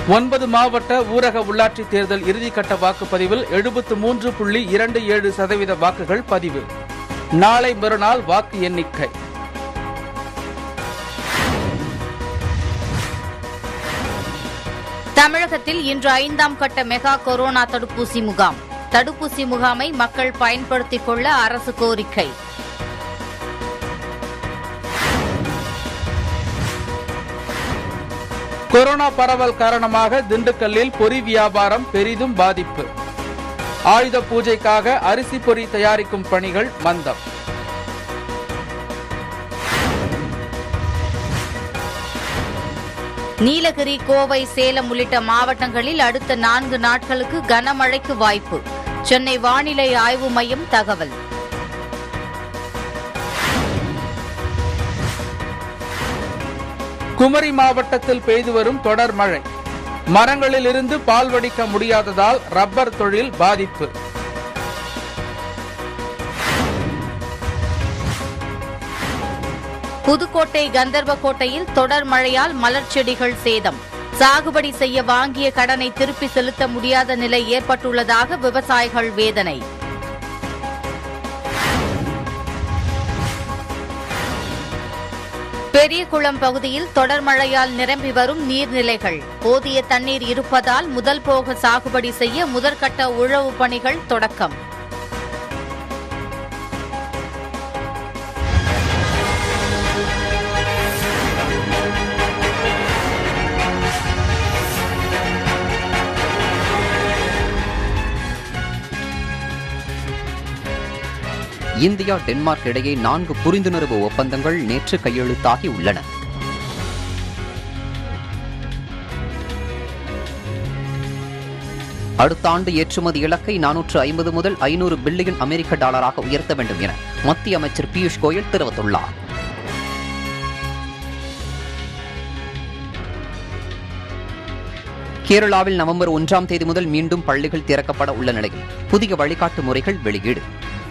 ஒன்பது மாவட்ட ஊரக உள்ளாட்சி தேர்தல் இறுதிக்கட்ட வாக்குப்பதிவில் எழுபத்து மூன்று புள்ளி இரண்டு ஏழு சதவீத வாக்குகள் பதிவு நாளை மறுநாள் வாக்கு எண்ணிக்கை தமிழகத்தில் இன்று ஐந்தாம் கட்ட மெகா கொரோனா தடுப்பூசி முகாம் தடுப்பூசி முகாமை மக்கள் பயன்படுத்திக் கொள்ள அரசு கோரிக்கை கொரோனா பரவல் காரணமாக திண்டுக்கல்லில் பொறி வியாபாரம் பெரிதும் பாதிப்பு ஆயுத பூஜைக்காக அரிசி பொறி தயாரிக்கும் பணிகள் மந்தம் நீலகிரி கோவை சேலம் உள்ளிட்ட மாவட்டங்களில் அடுத்த நான்கு நாட்களுக்கு கனமழைக்கு வாய்ப்பு சென்னை வானிலை ஆய்வு மையம் தகவல் குமரி மாவட்டத்தில் பெய்து வரும் தொடர் மழை மரங்களிலிருந்து பால் வடிக்க முடியாததால் ரப்பர் தொழில் பாதிப்பு புதுக்கோட்டை கந்தர்வக்கோட்டையில் தொடர் மழையால் மலர் செடிகள் சேதம் சாகுபடி செய்ய வாங்கிய கடனை திருப்பி செலுத்த முடியாத நிலை ஏற்பட்டுள்ளதாக விவசாயிகள் வேதனை பெரியகுளம் பகுதியில் தொடர் மழையால் நிரம்பி வரும் நீர்நிலைகள் போதிய தண்ணீர் இருப்பதால் முதல் போக சாகுபடி செய்ய முதற்கட்ட உழவு பணிகள் தொடக்கம் இந்தியா டென்மார்க் இடையே நான்கு புரிந்துணர்வு ஒப்பந்தங்கள் நேற்று கையெழுத்தாகி உள்ளன அடுத்த ஆண்டு ஏற்றுமதி இலக்கை நானூற்று ஐம்பது முதல் ஐநூறு பில்லியன் அமெரிக்க டாலராக உயர்த்த வேண்டும் என மத்திய அமைச்சர் பியூஷ் கோயல் தெரிவித்துள்ளார் கேரளாவில் நவம்பர் ஒன்றாம் தேதி முதல் மீண்டும் பள்ளிகள் திறக்கப்பட உள்ள நிலையில் புதிய வழிகாட்டு முறைகள் வெளியீடு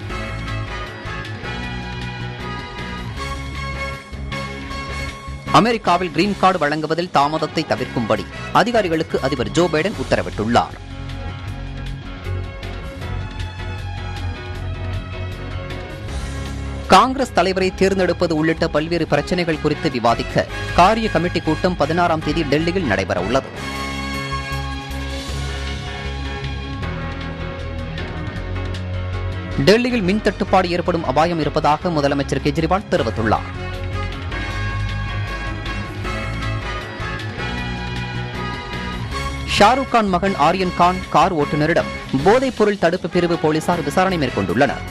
அமெரிக்காவில் கிரீன் கார்டு வழங்குவதில் தாமதத்தை தவிர்க்கும்படி அதிகாரிகளுக்கு அதிபர் ஜோ பைடன் உத்தரவிட்டுள்ளார் காங்கிரஸ் தலைவரை தேர்ந்தெடுப்பது உள்ளிட்ட பல்வேறு பிரச்சனைகள் குறித்து விவாதிக்க காரிய கமிட்டி கூட்டம் பதினாறாம் தேதி டெல்லியில் நடைபெற உள்ளது டெல்லியில் மின் தட்டுப்பாடு ஏற்படும் அபாயம் இருப்பதாக முதலமைச்சர் கெஜ்ரிவால் தெரிவித்துள்ளார் ஷாருக் கான் மகன் ஆரியன் கான் கார் ஓட்டுநரிடம் போதைப் பொருள் தடுப்பு பிரிவு போலீசார் விசாரணை மேற்கொண்டுள்ளனர்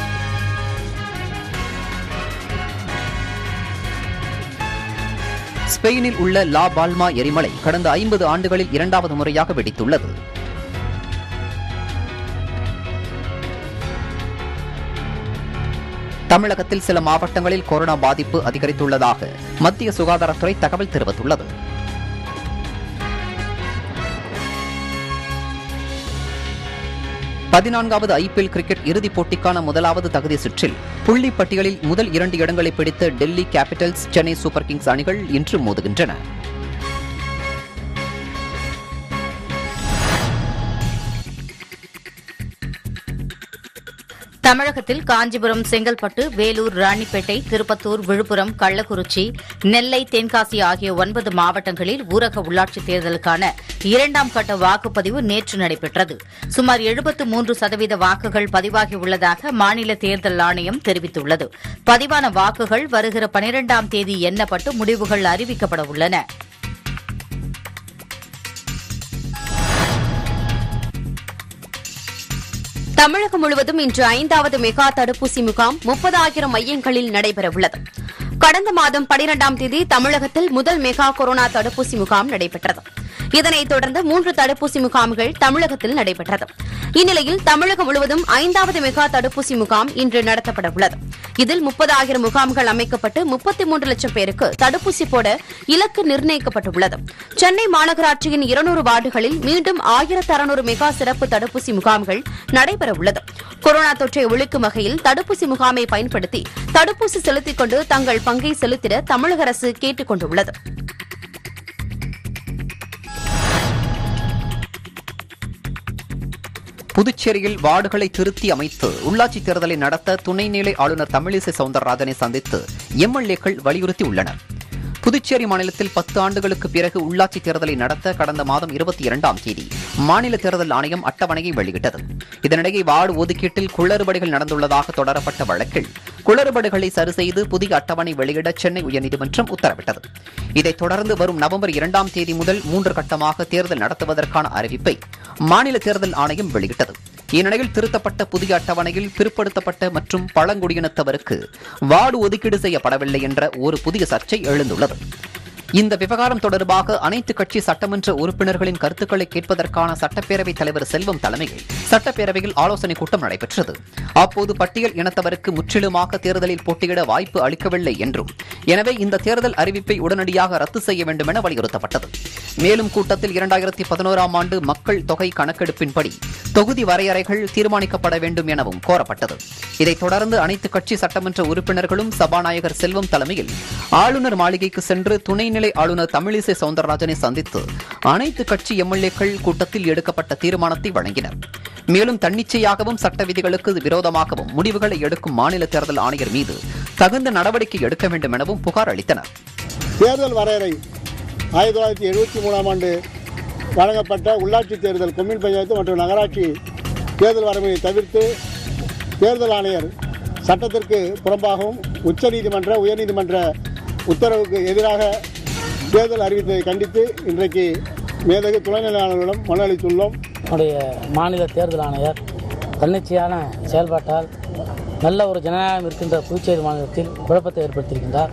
ஸ்பெயினில் உள்ள லா பால்மா எரிமலை கடந்த ஐம்பது ஆண்டுகளில் இரண்டாவது முறையாக வெடித்துள்ளது தமிழகத்தில் சில மாவட்டங்களில் கொரோனா பாதிப்பு அதிகரித்துள்ளதாக மத்திய சுகாதாரத்துறை தகவல் தெரிவித்துள்ளது பதினான்காவது ஐபிஎல் கிரிக்கெட் இறுதிப் போட்டிக்கான முதலாவது தகுதி சுற்றில் புள்ளி பட்டியலில் முதல் இரண்டு இடங்களை பிடித்த Delhi Capitals Chennai Super Kings அணிகள் இன்று மோதுகின்றன தமிழகத்தில் காஞ்சிபுரம் செங்கல்பட்டு வேலூர் ராணிப்பேட்டை திருப்பத்தூர் விழுப்புரம் கள்ளக்குறிச்சி நெல்லை தென்காசி ஆகிய ஒன்பது மாவட்டங்களில் ஊரக உள்ளாட்சித் தேர்தலுக்கான இரண்டாம் கட்ட வாக்குப்பதிவு நேற்று நடைபெற்றது சுமார் எழுபத்து மூன்று சதவீத வாக்குகள் பதிவாகியுள்ளதாக மாநில தேர்தல் ஆணையம் தெரிவித்துள்ளது பதிவான வாக்குகள் வருகிற பனிரெண்டாம் தேதி எண்ணப்பட்டு முடிவுகள் அறிவிக்கப்பட உள்ளன தமிழகம் முழுவதும் இன்று ஐந்தாவது மெகா தடுப்பூசி முகாம் முப்பதாயிரம் மையங்களில் நடைபெறவுள்ளது கடந்த மாதம் பனிரெண்டாம் தேதி தமிழகத்தில் முதல் மெகா கொரோனா தடுப்பூசி முகாம் நடைபெற்றது இதனைத் தொடர்ந்து மூன்று தடுப்பூசி முகாம்கள் தமிழகத்தில் நடைபெற்றது இந்நிலையில் தமிழகம் முழுவதும் ஐந்தாவது மெகா தடுப்பூசி முகாம் இன்று நடத்தப்பட உள்ளது இதில் முப்பதாயிரம் முகாம்கள் அமைக்கப்பட்டு முப்பத்தி மூன்று லட்சம் பேருக்கு தடுப்பூசி போட இலக்கு நிர்ணயிக்கப்பட்டுள்ளது சென்னை மாநகராட்சியின் இருநூறு வார்டுகளில் மீண்டும் ஆயிரத்து அறுநூறு மெகா சிறப்பு தடுப்பூசி முகாம்கள் நடைபெறவுள்ளது கொரோனா தொற்றை ஒழிக்கும் வகையில் தடுப்பூசி முகாமை பயன்படுத்தி தடுப்பூசி செலுத்திக் கொண்டு தங்கள் பங்கை செலுத்திட தமிழக அரசு கேட்டுக் கொண்டுள்ளது புதுச்சேரியில் வார்டுகளை திருத்தி அமைத்து உள்ளாட்சி தேர்தலை நடத்த துணைநிலை ஆளுநர் தமிழிசை சவுந்தரராஜனை சந்தித்து எம்எல்ஏக்கள் வலியுறுத்தியுள்ளனர் புதுச்சேரி மாநிலத்தில் பத்து ஆண்டுகளுக்கு பிறகு உள்ளாட்சி தேர்தலை நடத்த கடந்த மாதம் இருபத்தி இரண்டாம் தேதி மாநில தேர்தல் ஆணையம் அட்டவணையை வெளியிட்டது இதனிடையே வார்டு ஒதுக்கீட்டில் குளறுபடிகள் நடந்துள்ளதாக தொடரப்பட்ட வழக்கில் குளறுபடிகளை சரிசெய்து புதிய அட்டவணை வெளியிட சென்னை உயர்நீதிமன்றம் உத்தரவிட்டது இதைத் தொடர்ந்து வரும் நவம்பர் இரண்டாம் தேதி முதல் மூன்று கட்டமாக தேர்தல் நடத்துவதற்கான அறிவிப்பை மாநில தேர்தல் ஆணையம் வெளியிட்டது இந்நிலையில் திருத்தப்பட்ட புதிய அட்டவணையில் பிற்படுத்தப்பட்ட மற்றும் பழங்குடியினத்தவருக்கு வார்டு ஒதுக்கீடு செய்யப்படவில்லை என்ற ஒரு புதிய சர்ச்சை எழுந்துள்ளது இந்த விவகாரம் தொடர்பாக அனைத்து கட்சி சட்டமன்ற உறுப்பினர்களின் கருத்துக்களை கேட்பதற்கான சட்டப்பேரவைத் தலைவர் செல்வம் தலைமையில் சட்டப்பேரவையில் ஆலோசனைக் கூட்டம் நடைபெற்றது அப்போது பட்டியல் இனத்தவருக்கு முற்றிலுமாக தேர்தலில் போட்டியிட வாய்ப்பு அளிக்கவில்லை என்றும் எனவே இந்த தேர்தல் அறிவிப்பை உடனடியாக ரத்து செய்ய வேண்டும் என வலியுறுத்தப்பட்டது மேலும் கூட்டத்தில் இரண்டாயிரத்தி பதினோராம் ஆண்டு மக்கள் தொகை கணக்கெடுப்பின்படி தொகுதி வரையறைகள் தீர்மானிக்கப்பட வேண்டும் எனவும் கோரப்பட்டது இதைத் தொடர்ந்து அனைத்து கட்சி சட்டமன்ற உறுப்பினர்களும் சபாநாயகர் செல்வம் தலைமையில் ஆளுநர் மாளிகைக்கு சென்று துணைநிலை ஆளுநர் தமிழிசை சவுந்தரராஜனை சந்தித்து அனைத்து கட்சி எம்எல்ஏக்கள் கூட்டத்தில் எடுக்கப்பட்ட தீர்மானத்தை வழங்கினர் மேலும் தன்னிச்சையாகவும் சட்ட விதிகளுக்கு விரோதமாகவும் முடிவுகளை எடுக்கும் மாநில தேர்தல் ஆணையர் மீது தகுந்த நடவடிக்கை எடுக்க வேண்டும் எனவும் புகார் அளித்தனர் தேர்தல் வரையறை ஆயிரத்தி தொள்ளாயிரத்தி எழுபத்தி மூணாம் ஆண்டு வழங்கப்பட்ட உள்ளாட்சி தேர்தல் கொம்யூன் பஞ்சாயத்து மற்றும் நகராட்சி தேர்தல் வரம்பை தவிர்த்து தேர்தல் ஆணையர் சட்டத்திற்கு புறம்பாகவும் உச்சநீதிமன்ற உயர்நீதிமன்ற உத்தரவுக்கு எதிராக தேர்தல் அறிவித்ததை கண்டித்து இன்றைக்கு மேதகு துணைநிலை ஆளுநரிடம் மனு அளித்துள்ளோம் நம்முடைய மாநில தேர்தல் ஆணையர் தன்னிச்சையான செயல்பாட்டால் நல்ல ஒரு ஜனநாயகம் இருக்கின்ற புதுச்சேரி மாநிலத்தில் குழப்பத்தை ஏற்படுத்தியிருக்கின்றார்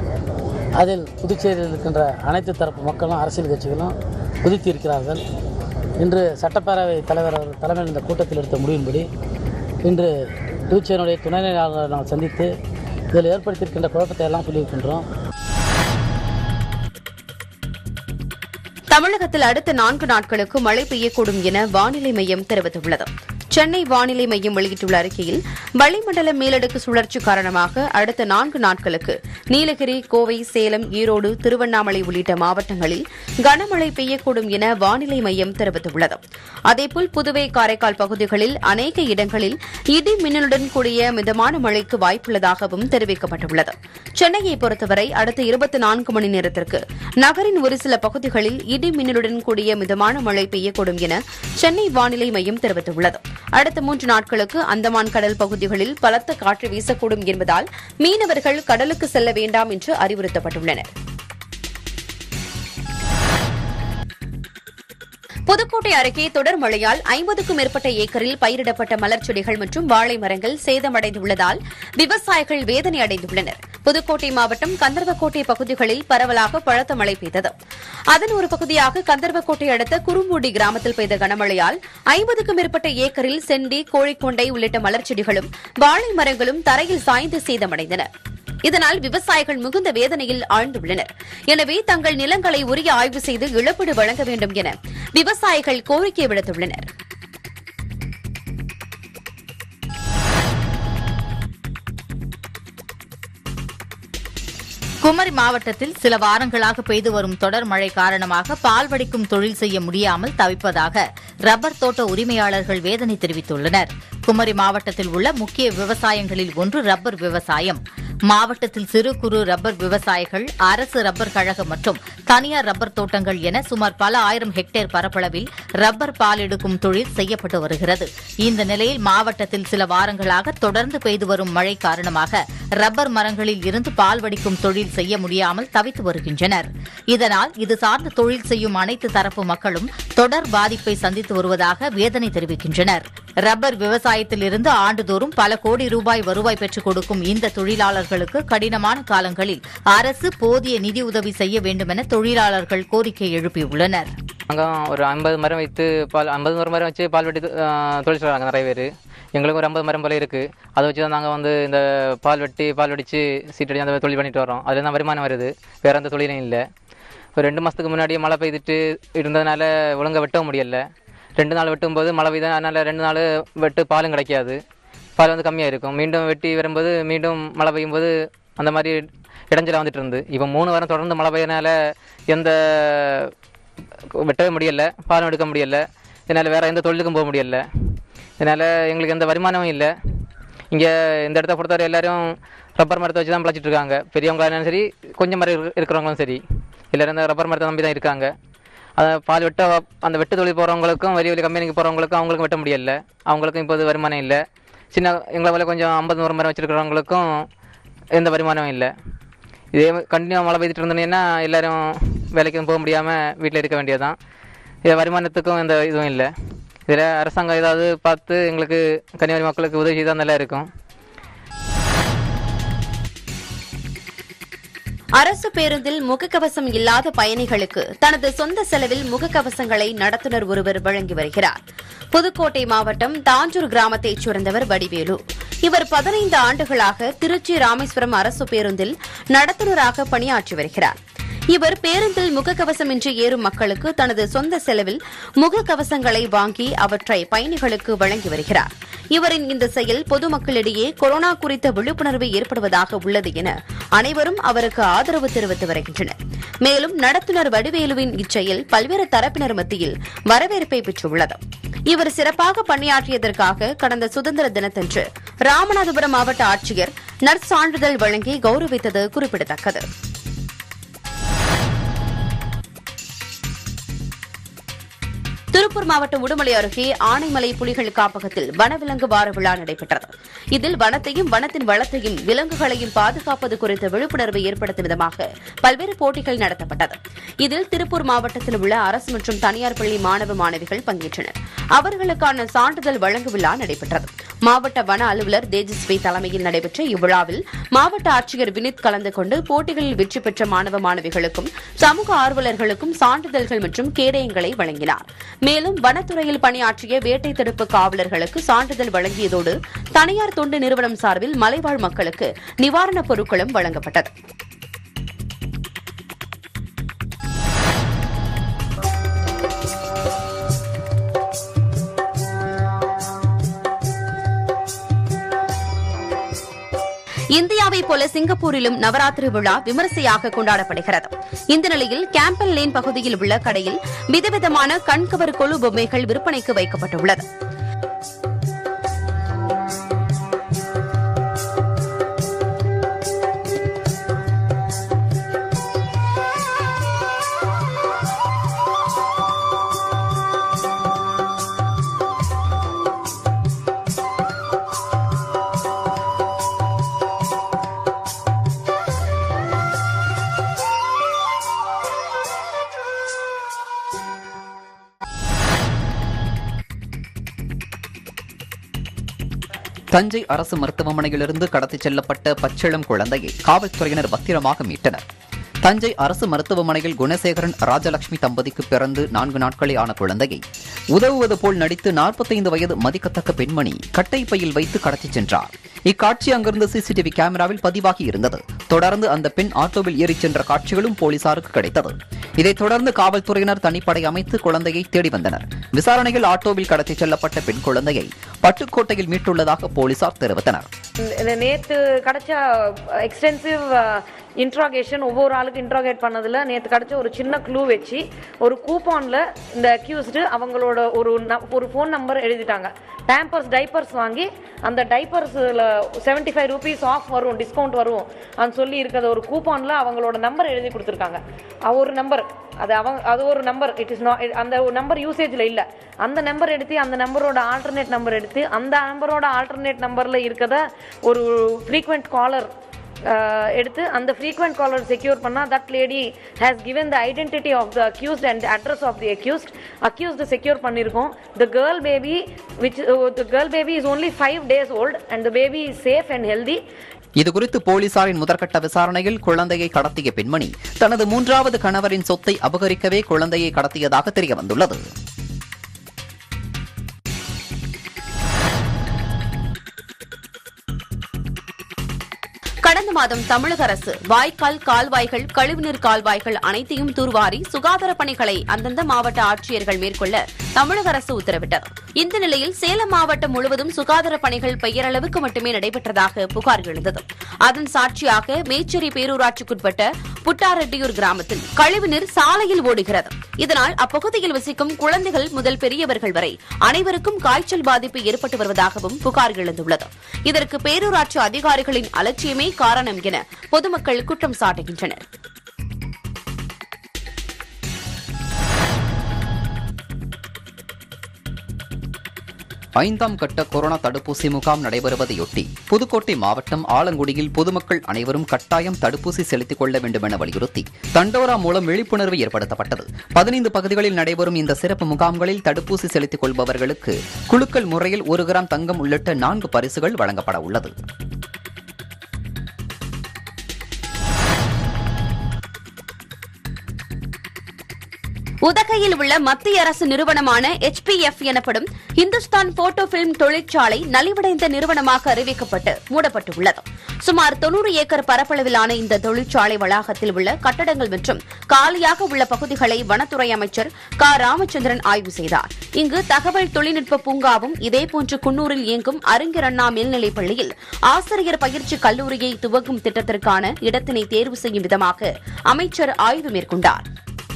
அதில் புதுச்சேரியில் இருக்கின்ற அனைத்து தரப்பு மக்களும் அரசியல் கட்சிகளும் குதித்திருக்கிறார்கள் இன்று சட்டப்பேரவை தலைவர் அவர் தலைமையில் இந்த கூட்டத்தில் எடுத்த முடிவின்படி இன்று புதுச்சேரியுடைய துணைநிலை ஆளுநரை நாம் சந்தித்து இதில் ஏற்படுத்தியிருக்கின்ற குழப்பத்தை எல்லாம் சொல்லியிருக்கின்றோம் தமிழகத்தில் அடுத்த நான்கு நாட்களுக்கு மழை பெய்யக்கூடும் என வானிலை மையம் தெரிவித்துள்ளது சென்னை வானிலை மையம் வெளியிட்டுள்ள அறிக்கையில் வளிமண்டல மேலடுக்கு சுழற்சி காரணமாக அடுத்த நான்கு நாட்களுக்கு நீலகிரி கோவை சேலம் ஈரோடு திருவண்ணாமலை உள்ளிட்ட மாவட்டங்களில் கனமழை பெய்யக்கூடும் என வானிலை மையம் தெரிவித்துள்ளது அதேபோல் புதுவை காரைக்கால் பகுதிகளில் அநேக இடங்களில் இடி மின்னலுடன் கூடிய மிதமான மழைக்கு வாய்ப்புள்ளதாகவும் தெரிவிக்கப்பட்டுள்ளது சென்னையை பொறுத்தவரை அடுத்த இருபத்தி நான்கு மணி நேரத்திற்கு நகரின் ஒரு சில பகுதிகளில் இடி மின்னலுடன் கூடிய மிதமான மழை பெய்யக்கூடும் என சென்னை வானிலை மையம் தெரிவித்துள்ளது அடுத்த மூன்று நாட்களுக்கு அந்தமான் கடல் பகுதிகளில் பலத்த காற்று வீசக்கூடும் என்பதால் மீனவர்கள் கடலுக்கு செல்ல வேண்டாம் என்று அறிவுறுத்தப்பட்டுள்ளனர் புதுக்கோட்டை அருகே தொடர் மழையால் ஐம்பதுக்கும் மேற்பட்ட ஏக்கரில் பயிரிடப்பட்ட மலர் செடிகள் மற்றும் வாழை மரங்கள் சேதமடைந்துள்ளதால் விவசாயிகள் வேதனை அடைந்துள்ளனர் புதுக்கோட்டை மாவட்டம் கந்தர்வக்கோட்டை பகுதிகளில் பரவலாக பலத்த மழை பெய்தது அதன் ஒரு பகுதியாக கந்தர்வக்கோட்டை அடுத்த குறும்பூடி கிராமத்தில் பெய்த கனமழையால் ஐம்பதுக்கும் மேற்பட்ட ஏக்கரில் செண்டி கோழிக்கொண்டை உள்ளிட்ட மலர் செடிகளும் வாழை மரங்களும் தரையில் சாய்ந்து சேதமடைந்தன இதனால் விவசாயிகள் மிகுந்த வேதனையில் ஆழ்ந்துள்ளனர் எனவே தங்கள் நிலங்களை உரிய ஆய்வு செய்து இழப்பீடு வழங்க வேண்டும் என விவசாயிகள் கோரிக்கை விடுத்துள்ளனர் குமரி மாவட்டத்தில் சில வாரங்களாக பெய்து வரும் தொடர் மழை காரணமாக பால் வடிக்கும் தொழில் செய்ய முடியாமல் தவிப்பதாக ரப்பர் தோட்ட உரிமையாளர்கள் வேதனை தெரிவித்துள்ளனர் குமரி மாவட்டத்தில் உள்ள முக்கிய விவசாயங்களில் ஒன்று ரப்பர் விவசாயம் மாவட்டத்தில் சிறு குறு ரப்பர் விவசாயிகள் அரசு ரப்பர் கழகம் மற்றும் தனியார் ரப்பர் தோட்டங்கள் என சுமார் பல ஆயிரம் ஹெக்டேர் பரப்பளவில் ரப்பர் பால் எடுக்கும் தொழில் செய்யப்பட்டு வருகிறது இந்த நிலையில் மாவட்டத்தில் சில வாரங்களாக தொடர்ந்து பெய்து வரும் மழை காரணமாக ரப்பர் மரங்களில் இருந்து பால் வடிக்கும் தொழில் செய்ய முடியாமல் தவித்து வருகின்றனர் இதனால் இது சார்ந்த தொழில் செய்யும் அனைத்து தரப்பு மக்களும் தொடர் பாதிப்பை சந்தித்து வருவதாக வேதனை தெரிவிக்கின்றனர் ரப்பர் விவசாயத்தில் இருந்து ஆண்டுதோறும் பல கோடி ரூபாய் வருவாய் பெற்றுக் கொடுக்கும் இந்த தொழிலாளர்களுக்கு கடினமான காலங்களில் அரசு போதிய நிதி உதவி செய்ய வேண்டும் என தொழிலாளர்கள் கோரிக்கை எழுப்பியுள்ளனர் நாங்கள் ஒரு ஐம்பது மரம் வைத்து பால் ஐம்பது மரம் மரம் வச்சு பால் வெட்டி அஹ், தொழில் செய்கிறாங்க நிறைய பேர் எங்களுக்கு ஒரு ஐம்பது மரம் போல இருக்குது அதை வச்சு தான் நாங்கள் வந்து இந்த பால் வெட்டி பால் வெடித்து சீட்டடி அந்த தொழில் பண்ணிட்டு வரோம் அதில் தான் வருமானம் வருது வேறு எந்த தொழிலும் இல்லை ஒரு ரெண்டு மாதத்துக்கு முன்னாடியே மழை பெய்துட்டு இருந்ததுனால ஒழுங்கா வெட்டவும் முடியல ரெண்டு நாள் வெட்டும்போது மழை பெய்யுது அதனால் ரெண்டு நாள் வெட்டு பாலும் கிடைக்காது பால் வந்து கம்மியாக இருக்கும் மீண்டும் வெட்டி வரும்போது மீண்டும் மழை பெய்யும்போது அந்த மாதிரி இடைஞ்சல வந்துட்டு இருந்து இப்போ மூணு வாரம் தொடர்ந்து மழை பெய்யனால எந்த வெட்டவே முடியல பாலும் எடுக்க முடியல இதனால் வேறு எந்த தொழிலுக்கும் போக முடியல இதனால் எங்களுக்கு எந்த வருமானமும் இல்லை இங்கே இந்த இடத்த பொறுத்தவரை எல்லாரும் ரப்பர் மரத்தை வச்சு தான் பிழைச்சிட்டு இருக்காங்க பெரியவங்களாலும் சரி கொஞ்சம் மரம் இரு- இருக்கிறவங்களும் சரி எல்லாரும் இந்த ரப்பர் மரத்தை நம்பி தான் இருக்காங்க அதை பால் வெட்ட அந்த வெட்டு தொழில் போகிறவங்களுக்கும் வெளி வெளி கம்பெனிக்கு போகிறவங்களுக்கும் அவங்களுக்கும் வெட்ட முடியல அவங்களுக்கும் இப்போது வருமானம் இல்லை சின்ன எங்களை போல கொஞ்சம் ஐம்பது நூறு மரம் வச்சுருக்கிறவங்களுக்கும் எந்த வருமானமும் இல்லை இதே கண்டினியூ மழை பெய்துட்டு இருந்தோன்னா எல்லாரும் வேலைக்கும் போக முடியாமல் வீட்டில் இருக்க வேண்டியதுதான் இது வருமானத்துக்கும் எந்த இதுவும் இல்லை இதில் அரசாங்கம் ஏதாவது பார்த்து எங்களுக்கு கன்னியாகுமரி மக்களுக்கு உதவி செய்தால் நல்லா இருக்கும் அரசு பேருந்தில் முகக்கவசம் இல்லாத பயணிகளுக்கு தனது சொந்த செலவில் முகக்கவசங்களை நடத்துனர் ஒருவர் வழங்கி வருகிறார் புதுக்கோட்டை மாவட்டம் தாஞ்சூர் கிராமத்தைச் சேர்ந்தவர் வடிவேலு இவர் பதினைந்து ஆண்டுகளாக திருச்சி ராமேஸ்வரம் அரசு பேருந்தில் நடத்துனராக பணியாற்றி வருகிறார் இவர் பேருந்தில் முகக்கவசமின்றி ஏறும் மக்களுக்கு தனது சொந்த செலவில் முகக்கவசங்களை வாங்கி அவற்றை பயணிகளுக்கு வழங்கி வருகிறார் இவரின் இந்த செயல் பொதுமக்களிடையே கொரோனா குறித்த விழிப்புணர்வு ஏற்படுவதாக உள்ளது என அனைவரும் அவருக்கு ஆதரவு தெரிவித்து வருகின்றனர் மேலும் நடத்துனர் வடிவேலுவின் இச்செயல் பல்வேறு தரப்பினர் மத்தியில் வரவேற்பை பெற்றுள்ளது இவர் சிறப்பாக பணியாற்றியதற்காக கடந்த சுதந்திர தினத்தன்று ராமநாதபுரம் மாவட்ட ஆட்சியர் நற்சான்றிதழ் வழங்கி கௌரவித்தது குறிப்பிடத்தக்கது திருப்பூர் மாவட்டம் உடுமலை அருகே ஆனைமலை புலிகள் காப்பகத்தில் வனவிலங்கு வார விழா நடைபெற்றது இதில் வனத்தையும் வனத்தின் வளத்தையும் விலங்குகளையும் பாதுகாப்பது குறித்த விழிப்புணர்வை ஏற்படுத்தும் விதமாக பல்வேறு போட்டிகள் நடத்தப்பட்டது இதில் திருப்பூர் மாவட்டத்தில் உள்ள அரசு மற்றும் தனியார் பள்ளி மாணவ மாணவிகள் பங்கேற்றனர் அவர்களுக்கான சான்றிதழ் வழங்கும் விழா நடைபெற்றது மாவட்ட வன அலுவலர் தேஜஸ்வி தலைமையில் நடைபெற்ற இவ்விழாவில் மாவட்ட ஆட்சியர் வினித் கலந்து கொண்டு போட்டிகளில் வெற்றி பெற்ற மாணவ மாணவிகளுக்கும் சமூக ஆர்வலர்களுக்கும் சான்றிதழ்கள் மற்றும் கேடயங்களை வழங்கினார் மேலும் வனத்துறையில் பணியாற்றிய வேட்டை தடுப்பு காவலர்களுக்கு சான்றிதழ் வழங்கியதோடு தனியார் தொண்டு நிறுவனம் சார்பில் மலைவாழ் மக்களுக்கு நிவாரணப் பொருட்களும் வழங்கப்பட்டது இந்தியாவைப் போல சிங்கப்பூரிலும் நவராத்திரி விழா விமரிசையாக கொண்டாடப்படுகிறது இந்த நிலையில் கேம்பல் லேன் பகுதியில் உள்ள கடையில் விதவிதமான கண்கவர் கொலு பொம்மைகள் விற்பனைக்கு வைக்கப்பட்டுள்ளது தஞ்சை அரசு மருத்துவமனையிலிருந்து கடத்திச் செல்லப்பட்ட பச்சிளம் குழந்தையை காவல்துறையினர் பத்திரமாக மீட்டனர் தஞ்சை அரசு மருத்துவமனையில் குணசேகரன் ராஜலட்சுமி தம்பதிக்கு பிறந்து நான்கு நாட்களே ஆன குழந்தையை உதவுவது போல் நடித்து 45 வயது மதிக்கத்தக்க பெண்மணி கட்டை பையில் வைத்து கடத்திச் சென்றார் இக்காட்சி அங்கிருந்து சிசிடிவி கேமராவில் பதிவாகி இருந்தது தொடர்ந்து அந்த பெண் ஆட்டோவில் ஏறிச் சென்ற காட்சிகளும் போலீசாருக்கு கிடைத்தது இதைத் தொடர்ந்து காவல்துறையினர் தனிப்படை அமைத்து குழந்தையை தேடி வந்தனர் விசாரணையில் ஆட்டோவில் கடத்திச் செல்லப்பட்ட பெண் குழந்தையை பட்டுக்கோட்டையில் மீட்டுள்ளதாக போலீசார் தெரிவித்தனர் இந்த நேற்று கிடைச்ச எக்ஸ்டென்சிவ் இன்ட்ராகேஷன் ஒவ்வொரு ஆளுக்கு இன்ட்ராகேட் பண்ணதில் நேற்று கிடைச்ச ஒரு சின்ன க்ளூ வச்சு ஒரு கூப்பானில் இந்த அக்யூஸ்டு அவங்களோட ஒரு ந- ஒரு ஃபோன் நம்பர் எழுதிட்டாங்க டேம்பர்ஸ் டைப்பர்ஸ் வாங்கி அந்த டைப்பர்ஸில் செவன்ட்டி ஃபைவ் ருபீஸ் ஆஃப் வரும் டிஸ்கவுண்ட் வரும் அப்படின்னு சொல்லி இருக்கிற ஒரு கூப்பானில் அவங்களோட நம்பர் எழுதி கொடுத்துருக்காங்க அ- ஒரு நம்பர் அது அவங்க அது ஒரு நம்பர் இட் இஸ் நாட் அந்த நம்பர் யூசேஜில் இல்லை அந்த நம்பர் எடுத்து அந்த நம்பரோட ஆல்டர்னேட் நம்பர் எடுத்து அந்த நம்பரோட ஆல்டர்னேட் நம்பரில் இருக்கிறத ஒரு ஃப்ரீக்வெண்ட் காலர் எடுத்து அந்த ஃப்ரீக்வெண்ட் காலர் செக்யூர் பண்ணால் that lady has given the identity of the accused and address of the accused accused secure பண்ணியிருக்கோம் the girl baby which uh, the girl baby is only five days old and the baby is safe and healthy இதுகுறித்து போலீசாரின் முதற்கட்ட விசாரணையில் குழந்தையை கடத்திய பெண்மணி தனது மூன்றாவது கணவரின் சொத்தை அபகரிக்கவே குழந்தையை கடத்தியதாக தெரிய வந்துள்ளது கடந்த மாதம் தமிழக அரசு வாய்க்கால் கால்வாய்கள் கழிவுநீர் கால்வாய்கள் அனைத்தையும் தூர்வாரி சுகாதார பணிகளை அந்தந்த மாவட்ட ஆட்சியர்கள் மேற்கொள்ள தமிழக அரசு உத்தரவிட்டது இந்த நிலையில் சேலம் மாவட்டம் முழுவதும் சுகாதார பணிகள் பெயரளவுக்கு மட்டுமே நடைபெற்றதாக புகார் எழுந்தது அதன் சாட்சியாக மேச்சேரி பேரூராட்சிக்குட்பட்ட புட்டாரெட்டியூர் கிராமத்தில் கழிவுநீர் சாலையில் ஓடுகிறது இதனால் அப்பகுதியில் வசிக்கும் குழந்தைகள் முதல் பெரியவர்கள் வரை அனைவருக்கும் காய்ச்சல் பாதிப்பு ஏற்பட்டு வருவதாகவும் புகார் எழுந்துள்ளது இதற்கு பேரூராட்சி அதிகாரிகளின் அலட்சியமே காரணம் என பொதுமக்கள் குற்றம் சாட்டுகின்றனர் ஐந்தாம் கட்ட கொரோனா தடுப்பூசி முகாம் நடைபெறுவதையொட்டி புதுக்கோட்டை மாவட்டம் ஆலங்குடியில் பொதுமக்கள் அனைவரும் கட்டாயம் தடுப்பூசி செலுத்திக் கொள்ள வேண்டும் என வலியுறுத்தி தண்டோரா மூலம் விழிப்புணர்வு ஏற்படுத்தப்பட்டது பதினைந்து பகுதிகளில் நடைபெறும் இந்த சிறப்பு முகாம்களில் தடுப்பூசி செலுத்திக் கொள்பவர்களுக்கு குலுக்கல் முறையில் ஒரு கிராம் தங்கம் உள்ளிட்ட நான்கு பரிசுகள் வழங்கப்பட உள்ளது உதகையில் உள்ள மத்திய அரசு நிறுவனமான HPF எனப்படும் இந்துஸ்தான் போட்டோ பிலிம் தொழிற்சாலை நலிவடைந்த நிறுவனமாக அறிவிக்கப்பட்டு மூடப்பட்டுள்ளது சுமார் தொன்னூறு ஏக்கர் பரப்பளவிலான இந்த தொழிற்சாலை வளாகத்தில் உள்ள கட்டடங்கள் மற்றும் காலியாக உள்ள பகுதிகளை வனத்துறை அமைச்சர் க ராமச்சந்திரன் ஆய்வு செய்தார் இங்கு தகவல் தொழில்நுட்ப பூங்காவும் இதேபோன்று குன்னூரில் இயங்கும் அறிஞர் அண்ணா மேல்நிலைப் பள்ளியில் ஆசிரியர் பயிற்சி கல்லூரியை துவங்கும் திட்டத்திற்கான இடத்தினை தேர்வு செய்யும் விதமாக அமைச்சர் ஆய்வு மேற்கொண்டார்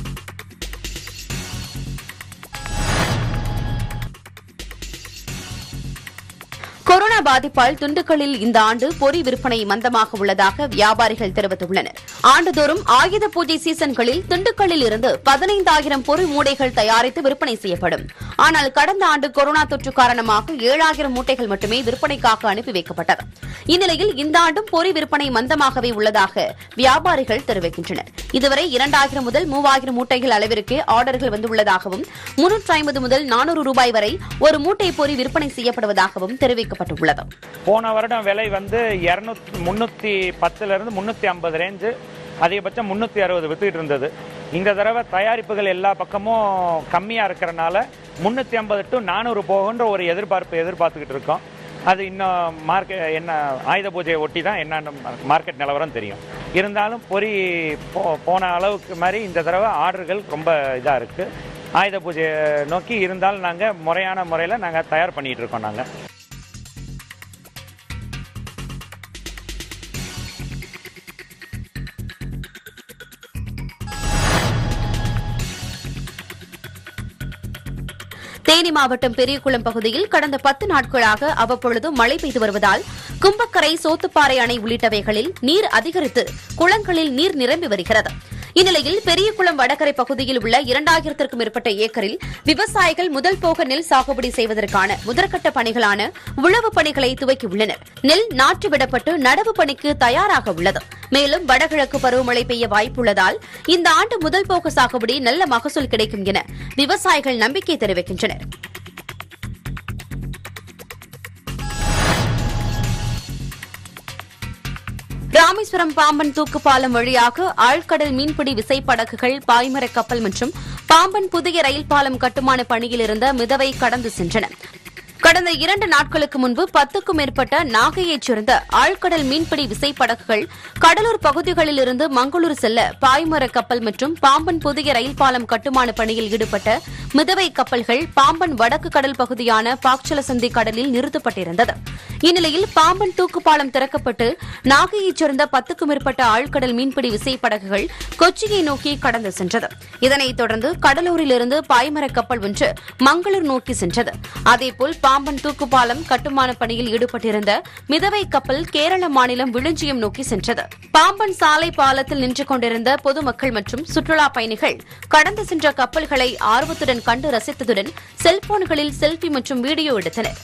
கொரோனா பாதிப்பால் திண்டுக்கல்லில் இந்த ஆண்டு பொறி விற்பனை மந்தமாக உள்ளதாக வியாபாரிகள் தெரிவித்துள்ளனர் ஆண்டுதோறும் ஆயுத பூஜை சீசன்களில் திண்டுக்கல்லில் இருந்து பதினைந்தாயிரம் பொறி மூட்டைகள் தயாரித்து விற்பனை செய்யப்படும் ஆனால் கடந்த ஆண்டு கொரோனா தொற்று காரணமாக ஏழாயிரம் மூட்டைகள் மட்டுமே விற்பனைக்காக அனுப்பி வைக்கப்பட்டது இந்நிலையில் இந்த ஆண்டும் பொறி விற்பனை மந்தமாகவே உள்ளதாக வியாபாரிகள் தெரிவிக்கின்றனர் இதுவரை இரண்டாயிரம் முதல் மூவாயிரம் மூட்டைகள் அளவிற்கு ஆர்டர்கள் வந்துள்ளதாகவும் முன்னூற்றி ஐம்பது முதல் நானூறு ரூபாய் வரை ஒரு மூட்டை பொறி விற்பனை செய்யப்படுவதாகவும் தெரிவிக்கப்பட்டுள்ளது போன வருடம் விலை வந்து இரநூத்தி முந்நூற்றி பத்துலேருந்து முந்நூற்றி ஐம்பது ரேஞ்சு அதிகபட்சம் முந்நூற்றி அறுபது வித்துக்கிட்டு இருந்தது இந்த தடவை தயாரிப்புகள் எல்லா பக்கமும் கம்மியாக இருக்கிறனால முந்நூற்றி ஐம்பது டு நானூறு போகுன்ற ஒரு எதிர்பார்ப்பு எதிர்பார்த்துக்கிட்டு இருக்கோம் அது இன்னும் மார்க்கெட் என்ன ஆயுத பூஜையை ஒட்டி தான் என்னென்ன மார்க்கெட் நிலவரம் தெரியும் இருந்தாலும் பொறி போ போன அளவுக்கு மாதிரி இந்த தடவை ஆர்டர்கள் ரொம்ப இதாக இருக்குது ஆயுத பூஜையை நோக்கி இருந்தாலும் நாங்கள் முறையான முறையில் நாங்கள் தயார் பண்ணிகிட்டு இருக்கோம் நாங்கள் தேனி மாவட்டம் பெரியகுளம் பகுதியில் கடந்த பத்து நாட்களாக அவ்வப்பொழுது மழை பெய்து வருவதால் கும்பக்கரை சோத்துப்பாறை அணை உள்ளிட்டவைகளில் நீர் அதிகரித்து குளங்களில் நீர் நிரம்பி வருகிறது இந்நிலையில் பெரியகுளம் வடகரை பகுதியில் உள்ள இரண்டாயிரத்திற்கும் மேற்பட்ட ஏக்கரில் விவசாயிகள் முதல் போக நெல் சாகுபடி செய்வதற்கான முதற்கட்ட பணிகளான உழவு பணிகளை துவக்கியுள்ளனர் நெல் நாற்று விடப்பட்டு நடவு பணிக்கு தயாராக உள்ளது மேலும் வடகிழக்கு பருவமழை பெய்ய வாய்ப்புள்ளதால் இந்த ஆண்டு முதல் போக சாகுபடி நல்ல மகசூல் கிடைக்கும் என விவசாயிகள் நம்பிக்கை தெரிவிக்கின்றனர் ராமேஸ்வரம் பாம்பன் தூக்கு பாலம் வழியாக ஆழ்கடல் மீன்பிடி விசைப்படகுகள் பாய்மரக் கப்பல் மற்றும் பாம்பன் புதிய ரயில் பாலம் கட்டுமான பணியில் இருந்த மிதவை கடந்து சென்றன கடந்த இரண்டு நாட்களுக்கு முன்பு பத்துக்கும் மேற்பட்ட நாகையைச் சேர்ந்த ஆழ்கடல் மீன்பிடி விசைப்படகுகள் கடலூர் பகுதிகளில் இருந்து மங்களூர் செல்ல பாய்மர கப்பல் மற்றும் பாம்பன் புதிய ரயில் பாலம் கட்டுமான பணியில் ஈடுபட்ட மிதவை கப்பல்கள் பாம்பன் வடக்கு கடல் பகுதியான பாக்சலசந்தி கடலில் நிறுத்தப்பட்டிருந்தது இந்நிலையில் பாம்பன் தூக்குப்பாலம் திறக்கப்பட்டு நாகையைச் சேர்ந்த பத்துக்கும் மேற்பட்ட ஆழ்கடல் மீன்பிடி விசைப்படகுகள் கொச்சியை நோக்கி கடந்து சென்றது இதனைத் தொடர்ந்து கடலூரிலிருந்து பாய்மர கப்பல் ஒன்று மங்களூர் நோக்கி சென்றது அதேபோல் பாம்பன் தூக்குப்பாலம் கட்டுமான பணியில் ஈடுபட்டிருந்த மிதவை கப்பல் கேரள மாநிலம் விழுஞ்சியம் நோக்கி சென்றது பாம்பன் சாலை பாலத்தில் நின்று கொண்டிருந்த பொதுமக்கள் மற்றும் சுற்றுலா பயணிகள் கடந்து சென்ற கப்பல்களை ஆர்வத்துடன் கண்டு ரசித்ததுடன் செல்போன்களில் செல்ஃபி மற்றும் வீடியோ எடுத்தனர்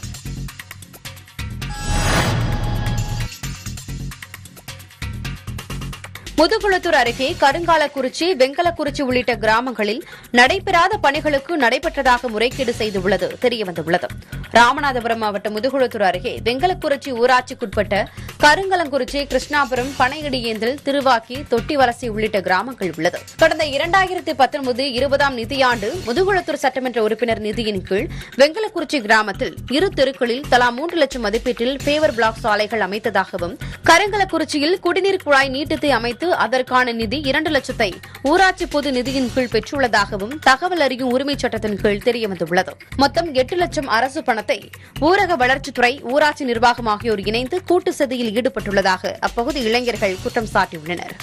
முதுகுளத்தூர் அருகே கருங்காலக்குறிச்சி வெங்கலக்குறிச்சி உள்ளிட்ட கிராமங்களில் நடைபெறாத பணிகளுக்கு நடைபெற்றதாக முறைகேடு செய்துள்ளது தெரியவந்துள்ளது ராமநாதபுரம் மாவட்டம் முதுகுளத்தூர் அருகே வெங்கலக்குறிச்சி ஊராட்சிக்குட்பட்ட கருங்கலங்குறிச்சி கிருஷ்ணாபுரம் பனையடியேந்தல் திருவாக்கி தொட்டிவலசை உள்ளிட்ட கிராமங்கள் உள்ளது கடந்த இரண்டாயிரத்தி பத்தொன்பது இருபதாம் நிதியாண்டு முதுகுளத்தூர் சட்டமன்ற உறுப்பினர் நிதியின் கீழ் வெங்கலக்குறிச்சி கிராமத்தில் இரு தெருக்களில் தலா மூன்று லட்சம் மதிப்பீட்டில் பேவர் பிளாக் சாலைகள் அமைத்ததாகவும் கருங்கலக்குறிச்சியில் குடிநீர் குழாய் நீட்டத்தை அமைத்து அதற்கான நிதி இரண்டு லட்சத்தை ஊராட்சி பொது நிதியின் கீழ் பெற்றுள்ளதாகவும் தகவல் அறியும் உரிமைச் சட்டத்தின் கீழ் தெரியவந்துள்ளது மொத்தம் எட்டு லட்சம் அரசு பணத்தை ஊரக வளர்ச்சித்துறை ஊராட்சி நிர்வாகம் ஆகியோர் இணைந்து கூட்டு சதியில் ஈடுபட்டுள்ளதாக அப்பகுதி இளைஞர்கள் குற்றம் சாட்டியுள்ளனர்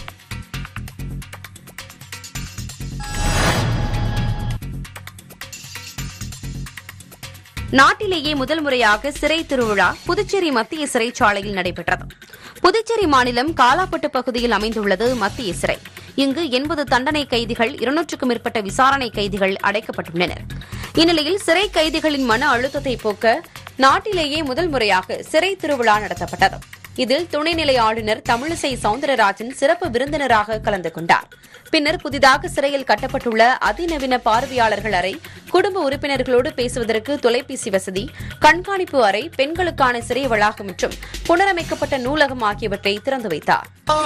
நாட்டிலேயே முதல் முறையாக சிறை திருவிழா புதுச்சேரி மத்திய சிறைச்சாலையில் நடைபெற்றது புதுச்சேரி மாநிலம் காலாப்பட்டு பகுதியில் அமைந்துள்ளது மத்திய சிறை இங்கு எண்பது தண்டனை கைதிகள் இருநூற்றுக்கும் மேற்பட்ட விசாரணை கைதிகள் அடைக்கப்பட்டுள்ளனர் இந்நிலையில் சிறை கைதிகளின் மன அழுத்தத்தை போக்க நாட்டிலேயே முதல் முறையாக சிறை திருவிழா நடத்தப்பட்டது இதில் துணைநிலை ஆளுநர் தமிழிசை சவுந்தரராஜன் சிறப்பு விருந்தினராக கலந்து கொண்டார் பின்னர் புதிதாக சிறையில் கட்டப்பட்டுள்ள அதிநவீன பார்வையாளர்கள் அறை குடும்ப உறுப்பினர்களோடு பேசுவதற்கு தொலைபேசி வசதி கண்காணிப்பு அறை பெண்களுக்கான சிறை வளாகம் மற்றும் புனரமைக்கப்பட்ட நூலகம் ஆகியவற்றை திறந்து வைத்தார்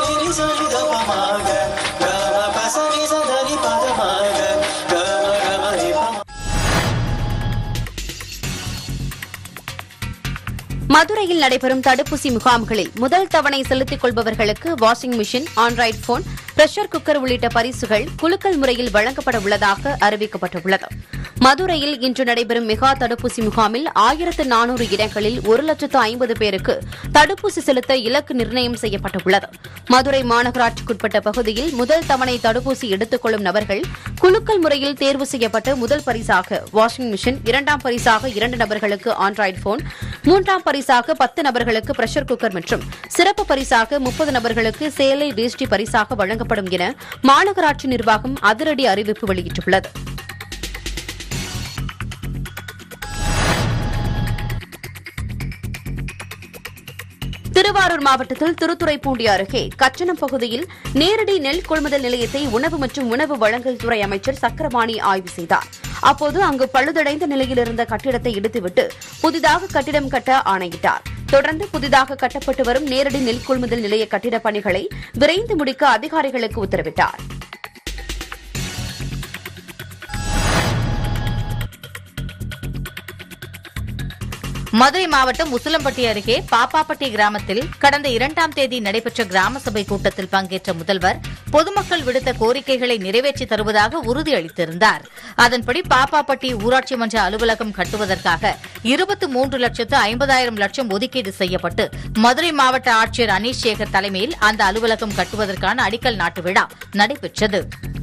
மதுரையில் நடைபெறும் தடுப்பூசி முகாம்களில் முதல் தவணை செலுத்திக் கொள்பவர்களுக்கு washing machine Android phone pressure cooker உள்ளிட்ட பரிசுகள் குலுக்கல் முறையில் வழங்கப்பட உள்ளதாக அறிவிக்கப்பட்டுள்ளது மதுரையில் இன்று நடைபெறும் மெகா தடுப்பூசி முகாமில் ஆயிரத்து நானூறு இடங்களில் ஒரு லட்சத்து ஐம்பது பேருக்கு தடுப்பூசி செலுத்த இலக்கு நிர்ணயம் செய்யப்பட்டுள்ளது மதுரை மாநகராட்சிக்குட்பட்ட பகுதியில் முதல் தவணை தடுப்பூசி எடுத்துக் கொள்ளும் நபர்கள் குலுக்கல் முறையில் தேர்வு செய்யப்பட்டு முதல் பரிசாக வாஷிங் மிஷின் இரண்டாம் பரிசாக இரண்டு நபர்களுக்கு ஆண்ட்ராய்டு போன் மூன்றாம் பரிசாக பத்து நபர்களுக்கு பிரஷர் குக்கர் மற்றும் சிறப்பு பரிசாக முப்பது நபர்களுக்கு சேலை வேஷ்டி பரிசாக வழங்கப்படும் என மாநகராட்சி நிர்வாகம் அதிரடி அறிவிப்பு வெளியிட்டுள்ளது திருவாரூர் மாவட்டத்தில் திருத்துறைப்பூண்டி அருகே கச்சனம் பகுதியில் நேரடி நெல் கொள்முதல் நிலையத்தை உணவு மற்றும் உணவு வழங்கல் துறை அமைச்சர் சக்கரபாணி ஆய்வு செய்தார் அப்போது அங்கு பழுதடைந்த நிலையில் இருந்த கட்டிடத்தை இடித்துவிட்டு புதிதாக கட்டிடம் கட்ட ஆணையிட்டார் தொடர்ந்து புதிதாக கட்டப்பட்டு வரும் நேரடி நெல் கொள்முதல் நிலைய கட்டிடப் பணிகளை விரைந்து முடிக்க அதிகாரிகளுக்கு உத்தரவிட்டார் மதுரை மாவட்டம் உசிலம்பட்டி அருகே பாப்பாப்பட்டி கிராமத்தில் கடந்த இரண்டாம் தேதி நடைபெற்ற கிராம சபை கூட்டத்தில் பங்கேற்ற முதல்வர் பொதுமக்கள் விடுத்த கோரிக்கைகளை நிறைவேற்றி தருவதாக உறுதியளித்திருந்தார் அதன்படி பாப்பாப்பட்டி ஊராட்சி மன்ற அலுவலகம் கட்டுவதற்காக இருபத்தி மூன்று லட்சத்து ஐம்பதாயிரம் லட்சம் ஒதுக்கீடு செய்யப்பட்டு மதுரை மாவட்ட ஆட்சியர் அனீஷ் சேகர் தலைமையில் அந்த அலுவலகம் கட்டுவதற்கான அடிக்கல் நாட்டு விழா நடைபெற்றது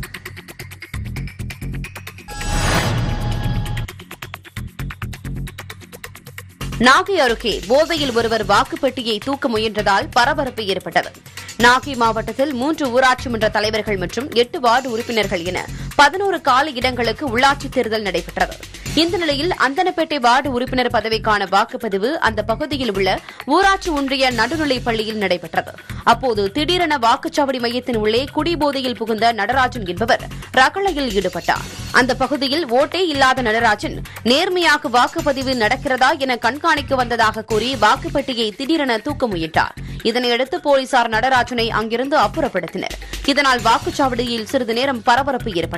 நாகை அருகே போதையில் ஒருவர் வாக்குப்பெட்டியை தூக்க முயன்றதால் பரபரப்பு ஏற்பட்டது நாகை மாவட்டத்தில் மூன்று ஊராட்சி மன்ற தலைவர்கள் மற்றும் எட்டு வார்டு உறுப்பினர்கள் என பதினோரு காலி இடங்களுக்கு உள்ளாட்சித் தேர்தல் நடைபெற்றது இந்த நிலையில் அந்தனப்பேட்டை வார்டு உறுப்பினர் பதவிக்கான வாக்குப்பதிவு அந்த பகுதியில் உள்ள ஊராட்சி ஒன்றிய நடுநிலைப் பள்ளியில் நடைபெற்றது அப்போது திடீரென வாக்குச்சாவடி மையத்தின் உள்ளே குடிபோதையில் புகுந்த நடராஜன் என்பவர் ரகளையில் ஈடுபட்டார் அந்த பகுதியில் ஓட்டே இல்லாத நடராஜன் நேர்மையாக வாக்குப்பதிவு நடக்கிறதா என கண்காணிக்க வந்ததாக கூறி வாக்குப்பெட்டியை திடீரென தூக்க முயன்றார் இதனையடுத்து போலீசார் நடராஜனை அங்கிருந்து அப்புறப்படுத்தினர் இதனால் வாக்குச்சாவடியில் சிறிது நேரம் பரபரப்பு ஏற்பட்டது